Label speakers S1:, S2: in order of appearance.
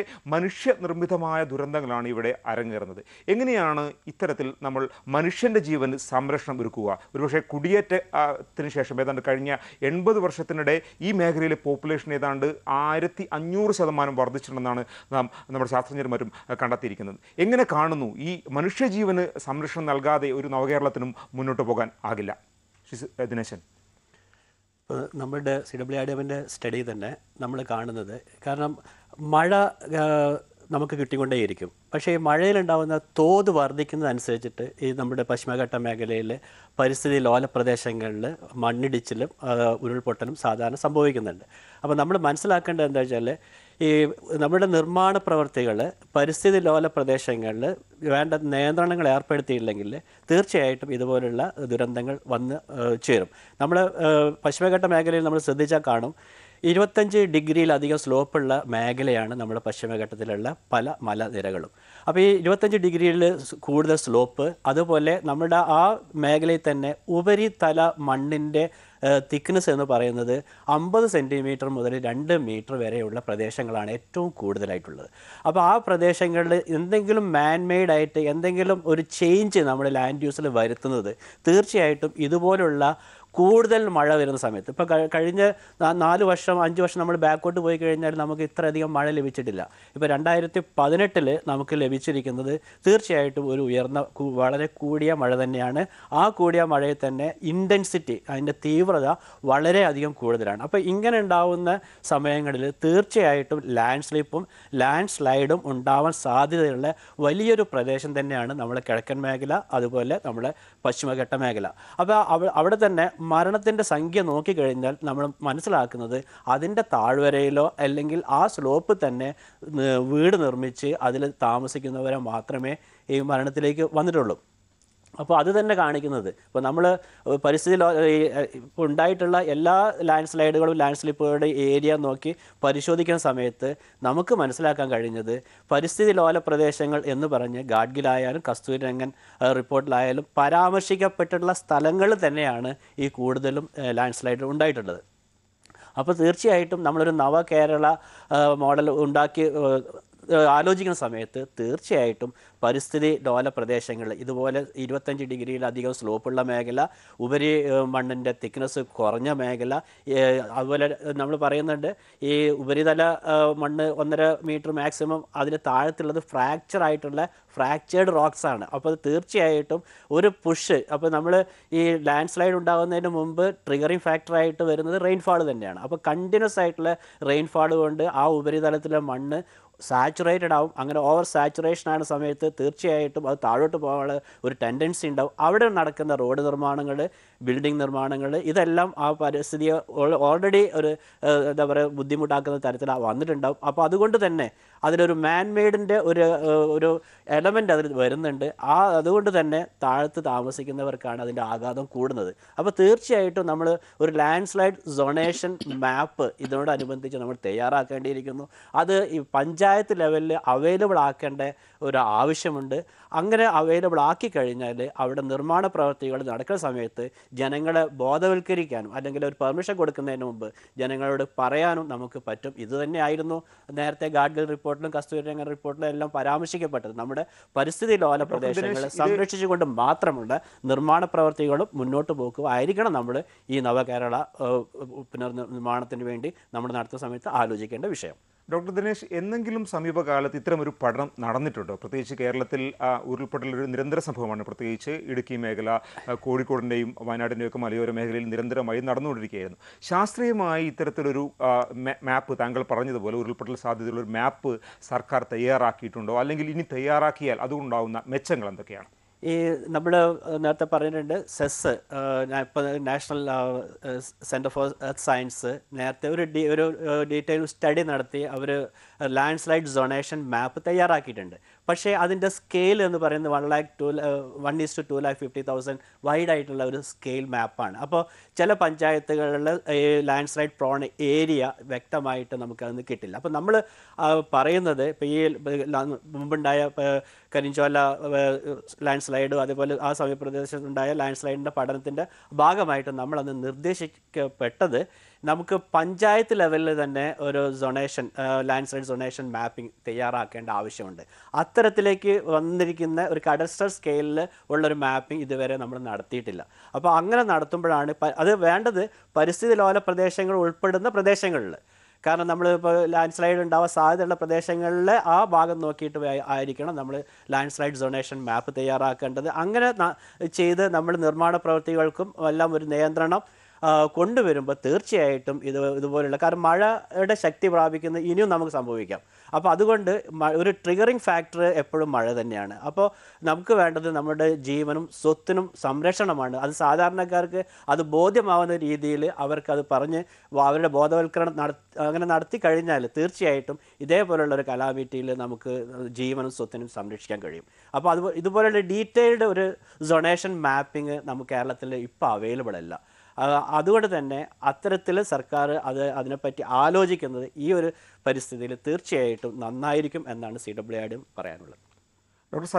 S1: മനുഷ്യനിർമ്മിതമായ ദുരന്തങ്ങളാണ് ഇവിടെ അരങ്ങേറുന്നത് എങ്ങനെയാണ് ഇത്തരത്തിൽ നമ്മൾ മനുഷ്യൻ്റെ ജീവന് സംരക്ഷണം ഒരുക്കുക ഒരുപക്ഷെ കുടിയേറ്റത്തിന് ശേഷം ഏതാണ്ട് കഴിഞ്ഞ എൺപത് വർഷത്തിനിടെ ഈ മേഖലയിലെ പോപ്പുലേഷൻ ഏതാണ്ട് ആയിരത്തി അഞ്ഞൂറ് ശതമാനം വർദ്ധിച്ചിട്ടുണ്ടെന്നാണ് നാം നമ്മുടെ ശാസ്ത്രജ്ഞന്മാരും അഹ്, കണ്ടെത്തിയിരിക്കുന്നത് എങ്ങനെ കാണുന്നു ഈ മനുഷ്യജീവന് സംരക്ഷണം നൽകാതെ ഒരു നവകേരളത്തിനും മുന്നോട്ട് പോകാൻ ആകില്ല ശ്രീ സ്- ദിനേശൻ
S2: ഇപ്പോൾ നമ്മുടെ സി ഡബ്ല്യു ആർ ഡി എമ്മിൻ്റെ സ്റ്റഡി തന്നെ നമ്മൾ കാണുന്നത് കാരണം മഴ ആ, നമുക്ക് കിട്ടിക്കൊണ്ടേയിരിക്കും പക്ഷേ ഈ മഴയിലുണ്ടാകുന്ന തോത് വർദ്ധിക്കുന്നതനുസരിച്ചിട്ട് ഈ നമ്മുടെ പശ്ചിമഘട്ട മേഖലയിൽ പരിസ്ഥിതി ലോല പ്രദേശങ്ങളിൽ മണ്ണിടിച്ചിലും ആ, ഉരുൾപൊട്ടലും സാധാരണ സംഭവിക്കുന്നുണ്ട് അപ്പോൾ നമ്മൾ മനസ്സിലാക്കേണ്ടത് എന്താ വെച്ചാൽ ഈ നമ്മുടെ നിർമ്മാണ പ്രവർത്തികൾ പരിസ്ഥിതി ലോല പ്രദേശങ്ങളിൽ വേണ്ട നിയന്ത്രണങ്ങൾ ഏർപ്പെടുത്തിയില്ലെങ്കിൽ തീർച്ചയായിട്ടും ഇതുപോലുള്ള ദുരന്തങ്ങൾ വന്ന് ഏഹ്, ചേരും നമ്മൾ പശ്ചിമഘട്ട മേഖലയിൽ നമ്മൾ ശ്രദ്ധിച്ചാൽ കാണും ഇരുപത്തഞ്ച് ഡിഗ്രിയിലധികം സ്ലോപ്പുള്ള മേഖലയാണ് നമ്മുടെ പശ്ചിമഘട്ടത്തിലുള്ള പല മലനിരകളും അപ്പോൾ ഈ ഇരുപത്തഞ്ച് ഡിഗ്രിയിൽ കൂടുതൽ സ്ലോപ്പ് അതുപോലെ നമ്മുടെ ആ മേഖലയിൽ തന്നെ ഉപരിതല മണ്ണിൻ്റെ തിക്നെസ് എന്ന് പറയുന്നത് അമ്പത് സെൻറ്റിമീറ്റർ മുതൽ രണ്ട് മീറ്റർ വരെയുള്ള പ്രദേശങ്ങളാണ് ഏറ്റവും കൂടുതലായിട്ടുള്ളത് അപ്പോൾ ആ പ്രദേശങ്ങളിൽ എന്തെങ്കിലും മാൻമെയ്ഡ് ആയിട്ട് എന്തെങ്കിലും ഒരു ചേഞ്ച് നമ്മുടെ ലാൻഡ് യൂസിൽ വരുത്തുന്നത് തീർച്ചയായിട്ടും ഇതുപോലുള്ള കൂടുതൽ മഴ വരുന്ന സമയത്ത് ഇപ്പോൾ കഴിഞ്ഞ നാ- നാല് വർഷം അഞ്ച് വർഷം നമ്മൾ ബാക്കോട്ട് പോയി കഴിഞ്ഞാൽ നമുക്ക് ഇത്രയധികം മഴ ലഭിച്ചിട്ടില്ല ഇപ്പോൾ രണ്ടായിരത്തി പതിനെട്ടിൽ നമുക്ക് ലഭിച്ചിരിക്കുന്നത് തീർച്ചയായിട്ടും ഒരു ഉയർന്ന കു- വളരെ കൂടിയ മഴ തന്നെയാണ് ആ കൂടിയ മഴയിൽ തന്നെ ഇൻറ്റൻസിറ്റി അതിൻ്റെ തീവ്രത വളരെയധികം കൂടുതലാണ് അപ്പോൾ ഇങ്ങനെ ഉണ്ടാവുന്ന സമയങ്ങളിൽ തീർച്ചയായിട്ടും ലാൻഡ് സ്ലിപ്പും ലാൻഡ് സ്ലൈഡും ഉണ്ടാവാൻ സാധ്യതയുള്ള വലിയൊരു പ്രദേശം തന്നെയാണ് നമ്മുടെ കിഴക്കൻ മേഖല അതുപോലെ നമ്മുടെ പശ്ചിമഘട്ട മേഖല അപ്പോൾ അവ- അവിടെ തന്നെ മരണത്തിൻ്റെ സംഖ്യ നോക്കിക്കഴിഞ്ഞാൽ നമ്മൾ മനസ്സിലാക്കുന്നത് അതിൻ്റെ താഴ്വരയിലോ അല്ലെങ്കിൽ ആ സ്ലോപ്പ് തന്നെ ന- വീട് നിർമ്മിച്ച് അതിൽ താമസിക്കുന്നവരെ മാത്രമേ ഈ മരണത്തിലേക്ക് വന്നിട്ടുള്ളൂ അപ്പോൾ അത് തന്നെ കാണിക്കുന്നത് ഇപ്പോൾ നമ്മൾ പരിസ്ഥിതി ലോ ഈ, ഏഹ്, ഇപ്പോൾ ഉണ്ടായിട്ടുള്ള എല്ലാ ലാൻഡ് സ്ലൈഡുകളും ലാൻഡ് സ്ലിപ്പുകളുടെ ഏരിയ നോക്കി പരിശോധിക്കുന്ന സമയത്ത് നമുക്ക് മനസ്സിലാക്കാൻ കഴിഞ്ഞത് പരിസ്ഥിതി ലോല പ്രദേശങ്ങൾ എന്ന് പറഞ്ഞ് ഗാഡ്ഗിലായാലും കസ്തൂരിരംഗൻ ഏഹ്, റിപ്പോർട്ടിലായാലും പരാമർശിക്കപ്പെട്ടിട്ടുള്ള സ്ഥലങ്ങൾ തന്നെയാണ് ഈ കൂടുതലും ഏഹ്, ലാൻഡ് സ്ലൈഡ് ഉണ്ടായിട്ടുള്ളത് അപ്പോൾ തീർച്ചയായിട്ടും നമ്മളൊരു നവകേരള ആ, മോഡൽ ഉണ്ടാക്കി ആ, ആലോചിക്കുന്ന സമയത്ത് തീർച്ചയായിട്ടും പരിസ്ഥിതി ലോല പ്രദേശങ്ങളിൽ ഇതുപോലെ ഇരുപത്തഞ്ച് ഡിഗ്രിയിലധികം സ്ലോപ്പുള്ള മേഖല ഉപരി ആ, മണ്ണിൻ്റെ തിക്നെസ് കുറഞ്ഞ മേഖല ഏ, അതുപോലെ നമ്മൾ പറയുന്നുണ്ട് ഈ ഉപരിതല ആ, മണ്ണ് ഒന്നര മീറ്റർ മാക്സിമം അതിന് താഴത്തുള്ളത് ഫ്രാക്ചർ ആയിട്ടുള്ള ഫ്രാക്ചേർഡ് റോക്സ് ആണ് അപ്പോൾ അത് തീർച്ചയായിട്ടും ഒരു പുഷ് അപ്പോൾ നമ്മൾ ഈ ലാൻഡ് സ്ലൈഡ് ഉണ്ടാകുന്നതിന് മുമ്പ് ട്രിഗറിങ് ഫാക്ടറായിട്ട് വരുന്നത് റെയിൻഫാൾ തന്നെയാണ് അപ്പോൾ കണ്ടിന്യൂസ് ആയിട്ടുള്ള റെയിൻഫാൾ കൊണ്ട് ആ ഉപരിതലത്തിലെ മണ്ണ് സാച്ചുറേറ്റഡ് ആവും അങ്ങനെ ഓവർ സാച്ചുറേഷൻ ആണ് സമയത്ത് തീർച്ചയായിട്ടും അത് താഴോട്ട് പോകാനുള്ള ഒരു ടെൻഡൻസി ഉണ്ടാവും അവിടെ നടക്കുന്ന റോഡ് നിർമ്മാണങ്ങൾ ബിൽഡിംഗ് നിർമ്മാണങ്ങൾ ഇതെല്ലാം ആ പരിസ്ഥിതിയെ ഓൾറെഡി ഒരു ഏഹ്, എന്താ പറയുക ബുദ്ധിമുട്ടാക്കുന്ന തരത്തിൽ വന്നിട്ടുണ്ടാവും അപ്പോൾ അതുകൊണ്ട് തന്നെ അതിലൊരു മാൻ മെയ്ഡിൻ്റെ ഒരു ഏഹ്, ഒരു എലമെൻ്റ് അതിൽ വരുന്നുണ്ട് ആ അതുകൊണ്ട് തന്നെ താഴത്ത് താമസിക്കുന്നവർക്കാണ് അതിൻ്റെ ആഘാതം കൂടുന്നത് അപ്പോൾ തീർച്ചയായിട്ടും നമ്മൾ ഒരു ലാൻഡ് സ്ലൈഡ് സൊണേഷൻ മാപ്പ് ഇതിനോടനുബന്ധിച്ച് നമ്മൾ തയ്യാറാക്കേണ്ടിയിരിക്കുന്നു അത് ഈ പഞ്ചായത്ത് ലെവലിൽ അവൈലബിൾ ആക്കേണ്ട ഒരു ആവശ്യമുണ്ട് അങ്ങനെ അവൈലബിൾ ആക്കി കഴിഞ്ഞാൽ അവിടെ നിർമ്മാണ പ്രവർത്തികൾ നടക്കുന്ന സമയത്ത് ജനങ്ങളെ ബോധവൽക്കരിക്കാനും അല്ലെങ്കിൽ ഒരു പെർമിഷൻ കൊടുക്കുന്നതിന് മുമ്പ് ജനങ്ങളോട് പറയാനും നമുക്ക് പറ്റും ഇത് തന്നെയായിരുന്നു നേരത്തെ ഗാഡ്ഗിൽ റിപ്പോർട്ടിലും കസ്തൂരിരംഗൻ റിപ്പോർട്ടിലും എല്ലാം പരാമർശിക്കപ്പെട്ടത് നമ്മുടെ പരിസ്ഥിതി ലോല പ്രദേശങ്ങളെ സംരക്ഷിച്ചുകൊണ്ട് മാത്രമുള്ള നിർമ്മാണ പ്രവർത്തികളും മുന്നോട്ട് പോക്കുക ആയിരിക്കണം നമ്മൾ ഈ നവകേരള ഏഹ്, പുനർനിർമ്മാണത്തിന് വേണ്ടി നമ്മൾ നടത്തുന്ന സമയത്ത് ആലോചിക്കേണ്ട വിഷയം
S1: ഡോക്ടർ ദിനേശ് എന്നെങ്കിലും സമീപകാലത്ത് ഇത്തരമൊരു പഠനം നടന്നിട്ടുണ്ടോ പ്രത്യേകിച്ച് കേരളത്തിൽ ആ, ഉരുൾപൊട്ടൽ ഒരു നിരന്തര സംഭവമാണ് പ്രത്യേകിച്ച് ഇടുക്കി മേഖല ആ, കോഴിക്കോടിൻ്റെയും വയനാടിൻ്റെയും ഒക്കെ മലയോര മേഖലയിൽ നിരന്തരമായി നടന്നുകൊണ്ടിരിക്കുകയായിരുന്നു ശാസ്ത്രീയമായി ഇത്തരത്തിലൊരു ആ, മേ- മാപ്പ് താങ്കൾ പറഞ്ഞതുപോലെ ഉരുൾപൊട്ടൽ സാധ്യതയുള്ള ഒരു മാപ്പ് സർക്കാർ തയ്യാറാക്കിയിട്ടുണ്ടോ അല്ലെങ്കിൽ ഇനി തയ്യാറാക്കിയാൽ അതുകൊണ്ടാവുന്ന മെച്ചങ്ങൾ എന്തൊക്കെയാണ്
S2: ഈ നമ്മൾ നേരത്തെ പറഞ്ഞിട്ടുണ്ട് സെസ് ഇപ്പോൾ national centre for earth science നേരത്തെ ഒരു ഡി ഒരു ഡീറ്റെയിൽ സ്റ്റഡി നടത്തി അവർ ലാൻഡ് സ്ലൈഡ് സൊണേഷൻ മാപ്പ് തയ്യാറാക്കിയിട്ടുണ്ട് പക്ഷേ അതിൻ്റെ സ്കെയിൽ എന്ന് പറയുന്നത് one lakh to one is to two lakh fifty thousand wide ആയിട്ടുള്ള ഒരു സ്കെയിൽ മാപ്പാണ് അപ്പോൾ ചില പഞ്ചായത്തുകളിൽ ഈ ലാൻഡ് സ്ലൈഡ് പ്രോൺ ഏരിയ വ്യക്തമായിട്ട് നമുക്കതൊന്നും കിട്ടില്ല അപ്പോൾ നമ്മൾ പറയുന്നത് ഇപ്പോൾ ഈ ല- മുമ്പുണ്ടായ ഇപ്പൊ കരിഞ്ചോല ലാൻഡ് സ്ലൈഡും അതേപോലെ ആ സമയപ്രദേശത്തുണ്ടായ ലാൻഡ് സ്ലൈഡിൻ്റെ പഠനത്തിൻ്റെ ഭാഗമായിട്ട് നമ്മളന്ന് നിർദ്ദേശിക്കപ്പെട്ടത് നമുക്ക് പഞ്ചായത്ത് ലെവലിൽ തന്നെ ഒരു zonation landslide zonation mapping തയ്യാറാക്കേണ്ട ആവശ്യമുണ്ട് അത്തരത്തിലേക്ക് വന്നിരിക്കുന്ന ഒരു കഡസ്റ്റർ സ്കെയിലിൽ ഉള്ളൊരു മാപ്പിംഗ് ഇതുവരെ നമ്മൾ നടത്തിയിട്ടില്ല അപ്പോൾ അങ്ങനെ നടത്തുമ്പോഴാണ് പ- അത് വേണ്ടത് പരിസ്ഥിതി ലോല പ്രദേശങ്ങൾ ഉൾപ്പെടുന്ന പ്രദേശങ്ങളിൽ കാരണം നമ്മൾ ഇപ്പോൾ ലാൻഡ് സ്ലൈഡ് ഉണ്ടാവാൻ സാധ്യതയുള്ള പ്രദേശങ്ങളിൽ ആ ഭാഗം നോക്കിയിട്ട് വേ- ആയിരിക്കണം നമ്മൾ ലാൻഡ് സ്ലൈഡ് സൊണേഷൻ മാപ്പ് തയ്യാറാക്കേണ്ടത് അങ്ങനെ ന- ചെയ്ത് നമ്മൾ നിർമ്മാണ പ്രവൃത്തികൾക്കും എല്ലാം ഒരു നിയന്ത്രണം ആ, കൊണ്ടുവരുമ്പോൾ തീർച്ചയായിട്ടും ഇത് ഇതുപോലുള്ള കാരണം മഴയുടെ ശക്തി പ്രാപിക്കുന്ന ഇനിയും നമുക്ക് സംഭവിക്കാം അപ്പോൾ അതുകൊണ്ട് മ- ഒരു ട്രിഗറിങ് ഫാക്ടർ എപ്പോഴും മഴ തന്നെയാണ് അപ്പോൾ നമുക്ക് വേണ്ടത് നമ്മുടെ ജീവനും സ്വത്തിനും സംരക്ഷണമാണ് അത് സാധാരണക്കാർക്ക് അത് ബോധ്യമാവുന്ന രീതിയിൽ അവർക്കത് പറഞ്ഞ് വ- അവരുടെ ബോധവൽക്കരണം നട അങ്ങനെ നടത്തി കഴിഞ്ഞാൽ തീർച്ചയായിട്ടും ഇതേപോലുള്ള ഒരു കലാമിറ്റിയിൽ നമുക്ക് ജീവനും സ്വത്തിനും സംരക്ഷിക്കാൻ കഴിയും അപ്പോൾ അത് ഇതുപോലുള്ള ഡീറ്റെയിൽഡ് ഒരു സൊണേഷൻ മാപ്പിംഗ് നമുക്ക് കേരളത്തിൽ ഇപ്പോൾ അവൈലബിൾ അല്ല ആ, അതുകൊണ്ട് തന്നെ അത്തരത്തിൽ സർക്കാർ അത് അതിനെപ്പറ്റി ആലോചിക്കുന്നത് ഈ ഒരു പരിസ്ഥിതിയിൽ തീർച്ചയായിട്ടും നന്നായിരിക്കും എന്നാണ് സി ഡബ്ല്യു ആടും പറയാനുള്ളത്
S1: ഡോക്ടർ